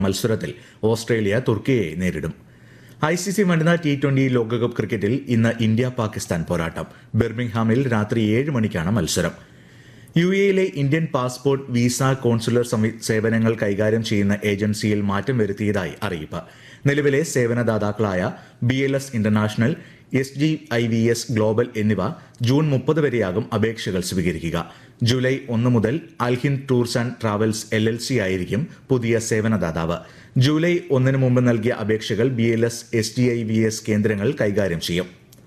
മത്സരത്തിൽ ഓസ്ട്രേലിയ തുർക്കിയെ നേരിടും ഐ സി സി വനിതാ ടി ട്വന്റി ലോകകപ്പ് ക്രിക്കറ്റിൽ ഇന്ന് ഇന്ത്യ പാകിസ്ഥാൻ പോരാട്ടം ബിർമിംഗ്ഹാമിൽ രാത്രി ഏഴ് മണിക്കാണ് മത്സരം യു എയിലെ ഇന്ത്യൻ പാസ്പോർട്ട് വിസ കോൺസുലർ സംവി- സേവനങ്ങൾ കൈകാര്യം ചെയ്യുന്ന ഏജൻസിയിൽ മാറ്റം വരുത്തിയതായി അറിയിപ്പ് നിലവിലെ സേവനദാതാക്കളായ B L S international S G I V S global എന്നിവ ജൂൺ മുപ്പത് വരെയാകും അപേക്ഷകൾ സ്വീകരിക്കുക ജൂലൈ ഒന്ന് മുതൽ Alhind tours and travels L L C ആയിരിക്കും പുതിയ സേവനദാതാവ് ജൂലൈ ഒന്നിന് മുമ്പ് നൽകിയ അപേക്ഷകൾ B L S S G I V S കേന്ദ്രങ്ങൾ കൈകാര്യം ചെയ്യും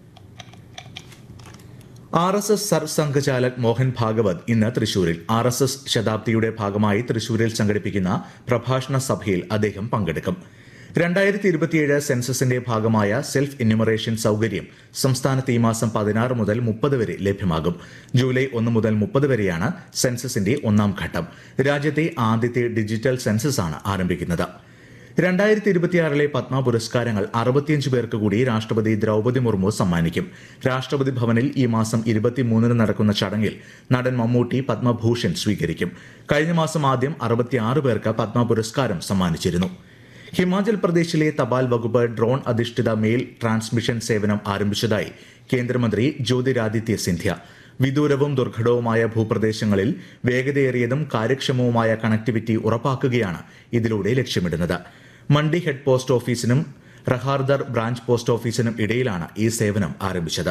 R S S Sarsanghchalak Mohan Bhagwat ഇന്ന് തൃശൂരിൽ ആർ എസ് എസ് ശതാബ്ദിയുടെ ഭാഗമായി തൃശൂരിൽ സംഘടിപ്പിക്കുന്ന പ്രഭാഷണ സഭയിൽ അദ്ദേഹം പങ്കെടുക്കും രണ്ടായിരത്തി ഇരുപത്തിയേഴ് സെൻസസിന്റെ ഭാഗമായ സെൽഫ് എന്യൂമറേഷൻ സൗകര്യം സംസ്ഥാനത്ത് ഈ മാസം പതിനാറ് മുതൽ മുപ്പത് വരെ ലഭ്യമാകും ജൂലൈ ഒന്ന് മുതൽ മുപ്പത് വരെയാണ് സെൻസസിന്റെ ഒന്നാം ഘട്ടം രാജ്യത്തെ ആദ്യത്തെ ഡിജിറ്റൽ സെൻസസ് ആണ് ആരംഭിക്കുന്നത് രണ്ടായിരത്തി ഇരുപത്തിയാറിലെ പത്മ പുരസ്കാരങ്ങൾ അറുപത്തിയഞ്ച് പേർക്ക് കൂടി രാഷ്ട്രപതി ദ്രൗപദി മുർമു സമ്മാനിക്കും രാഷ്ട്രപതി ഭവനിൽ ഈ മാസം ഇരുപത്തിമൂന്നിന് നടക്കുന്ന ചടങ്ങിൽ നടൻ മമ്മൂട്ടി പത്മഭൂഷൺ സ്വീകരിക്കും കഴിഞ്ഞ മാസം ആദ്യം അറുപത്തിയാറ് പേർക്ക് പത്മ പുരസ്കാരം സമ്മാനിച്ചിരുന്നു ഹിമാചൽ പ്രദേശിലെ തപാൽ വകുപ്പ് ഡ്രോൺ അധിഷ്ഠിത മെയിൽ ട്രാൻസ്മിഷൻ സേവനം ആരംഭിച്ചതായി കേന്ദ്രമന്ത്രി ജ്യോതിരാദിത്യ സിന്ധ്യ വിദൂരവും ദുർഘടവുമായ ഭൂപ്രദേശങ്ങളിൽ വേഗതയേറിയതും കാര്യക്ഷമവുമായ കണക്ടിവിറ്റി ഉറപ്പാക്കുകയാണ് ഇതിലൂടെ ലക്ഷ്യമിടുന്നത് മണ്ഡി ഹെഡ് പോസ്റ്റ് ഓഫീസിനും റഹാർദർ ബ്രാഞ്ച് പോസ്റ്റ് ഓഫീസിനും ഇടയിലാണ് ഈ സേവനം ആരംഭിച്ചത്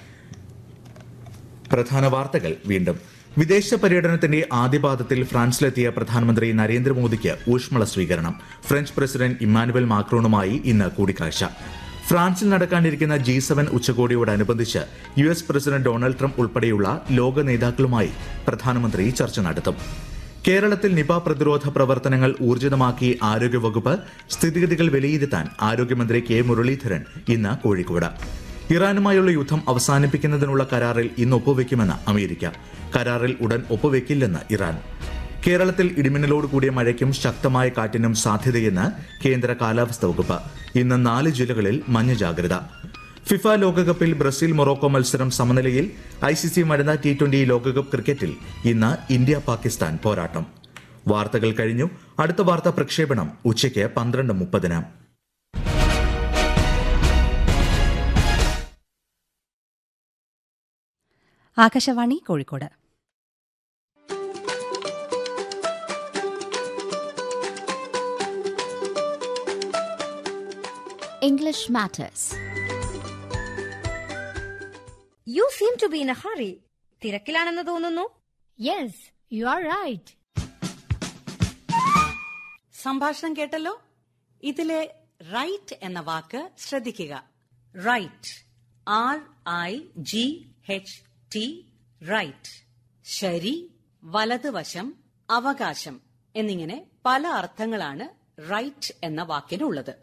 പ്രധാന വാർത്തകൾ വീണ്ടും വിദേശ പര്യടനത്തിന്റെ ആദ്യപാദത്തിൽ ഫ്രാൻസിലെത്തിയ പ്രധാനമന്ത്രി നരേന്ദ്രമോദിക്ക് ഊഷ്മള സ്വീകരണം ഫ്രഞ്ച് പ്രസിഡന്റ് ഇമ്മാനുവൽ മാക്രോണുമായി ഇന്ന് കൂടിക്കാഴ്ച ഫ്രാൻസിൽ നടക്കാനിരിക്കുന്ന ജി സെവൻ ഉച്ചകോടിയോടനുബന്ധിച്ച് U S president Donald Trump ഉൾപ്പെടെയുള്ള ലോക നേതാക്കളുമായി പ്രധാനമന്ത്രി ചർച്ച നടത്തും കേരളത്തിൽ നിപ പ്രതിരോധ പ്രവർത്തനങ്ങൾ ഊർജിതമാക്കി ആരോഗ്യവകുപ്പ് സ്ഥിതിഗതികൾ വിലയിരുത്താൻ ആരോഗ്യമന്ത്രി കെ മുരളീധരൻ ഇന്ന് കോഴിക്കോട് ഇറാനുമായുള്ള യുദ്ധം അവസാനിപ്പിക്കുന്നതിനുള്ള കരാറിൽ ഇന്ന് ഒപ്പുവെക്കുമെന്ന് അമേരിക്ക കരാറിൽ ഉടൻ ഒപ്പുവെക്കില്ലെന്ന് ഇറാൻ കേരളത്തിൽ ഇടിമിന്നലോട് കൂടിയ മഴയ്ക്കും ശക്തമായ കാറ്റിനും സാധ്യതയെന്ന് കേന്ദ്ര കാലാവസ്ഥാ വകുപ്പ് ഇന്ന് നാല് ജില്ലകളിൽ മഞ്ഞ ജാഗ്രത ഫിഫ ലോകകപ്പിൽ ബ്രസീൽ മൊറോക്കോ മത്സരം സമനിലയിൽ ഐ സി സി വനിതാ ടി ട്വന്റി ലോകകപ്പ് ക്രിക്കറ്റിൽ ഇന്ന് ഇന്ത്യ പാകിസ്ഥാൻ പോരാട്ടം വാർത്തകൾ കഴിഞ്ഞു അടുത്ത വാർത്താ പ്രക്ഷേപണം ഉച്ചയ്ക്ക് പന്ത്രണ്ട് മുപ്പതിന് Akashvani Kozhikode English Matters. You seem to be in a hurry തിരക്കിലാണെന്ന് തോന്നുന്നു Yes, you are right. സംഭാഷണം കേട്ടല്ലോ ഇതിലെ റൈറ്റ് എന്ന വാക്ക് ശ്രദ്ധിക്കുക right R I G H T right ശരി വലതുവശം അവകാശം എന്നിങ്ങനെ പല അർത്ഥങ്ങളാണ് റൈറ്റ് എന്ന വാക്കിനുള്ളത്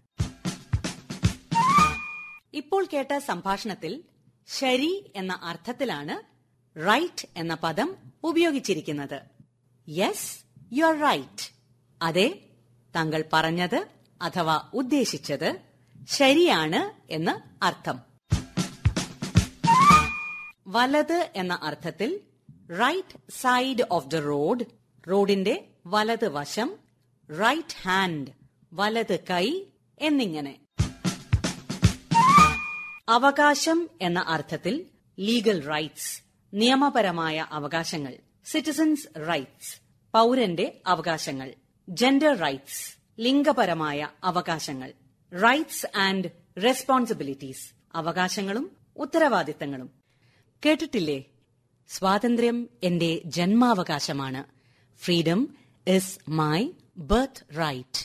ഇപ്പോൾ കേട്ട സംഭാഷണത്തിൽ ശരി എന്ന അർത്ഥത്തിലാണ് റൈറ്റ് എന്ന പദം ഉപയോഗിച്ചിരിക്കുന്നത് യെസ് യു ആർ റൈറ്റ് അതെ താങ്കൾ പറഞ്ഞത് അഥവാ ഉദ്ദേശിച്ചത് ശരിയാണ് എന്ന് അർത്ഥം വലത് എന്ന അർത്ഥത്തിൽ right side of the road റോഡിന്റെ വലത് വശം റൈറ്റ് ഹാൻഡ് വലത് കൈ എന്നിങ്ങനെ അവകാശം എന്ന അർത്ഥത്തിൽ ലീഗൽ റൈറ്റ്സ് നിയമപരമായ അവകാശങ്ങൾ സിറ്റിസൺസ് റൈറ്റ്സ് പൗരന്റെ അവകാശങ്ങൾ ജെൻഡർ റൈറ്റ്സ് ലിംഗപരമായ അവകാശങ്ങൾ റൈറ്റ്സ് ആൻഡ് റെസ്പോൺസിബിലിറ്റീസ് അവകാശങ്ങളും ഉത്തരവാദിത്തങ്ങളും കേട്ടിട്ടില്ലേ സ്വാതന്ത്ര്യം എന്റെ ജന്മാവകാശമാണ് freedom is my birth right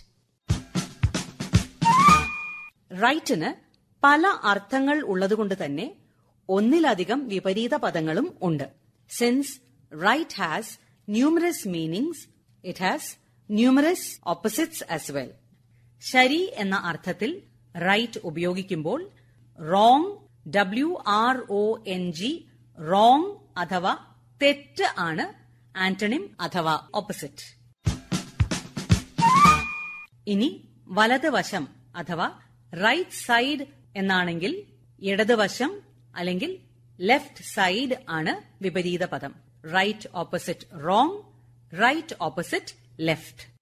റൈറ്റിന് പല അർത്ഥങ്ങൾ ഉള്ളതുകൊണ്ട് തന്നെ ഒന്നിലധികം വിപരീത പദങ്ങളും ഉണ്ട് since right has numerous meanings it has numerous opposites as well ശരി എന്ന അർത്ഥത്തിൽ റൈറ്റ് ഉപയോഗിക്കുമ്പോൾ wrong W R O N G wrong അഥവാ തെറ്റ് ആണ് ആന്റണിം അഥവാ ഓപ്പോസിറ്റ് ഇനി വലതുവശം അഥവാ റൈറ്റ് സൈഡ് എന്നാണെങ്കിൽ ഇടതുവശം അല്ലെങ്കിൽ ലെഫ്റ്റ് സൈഡ് ആണ് വിപരീത പദം right opposite wrong right opposite left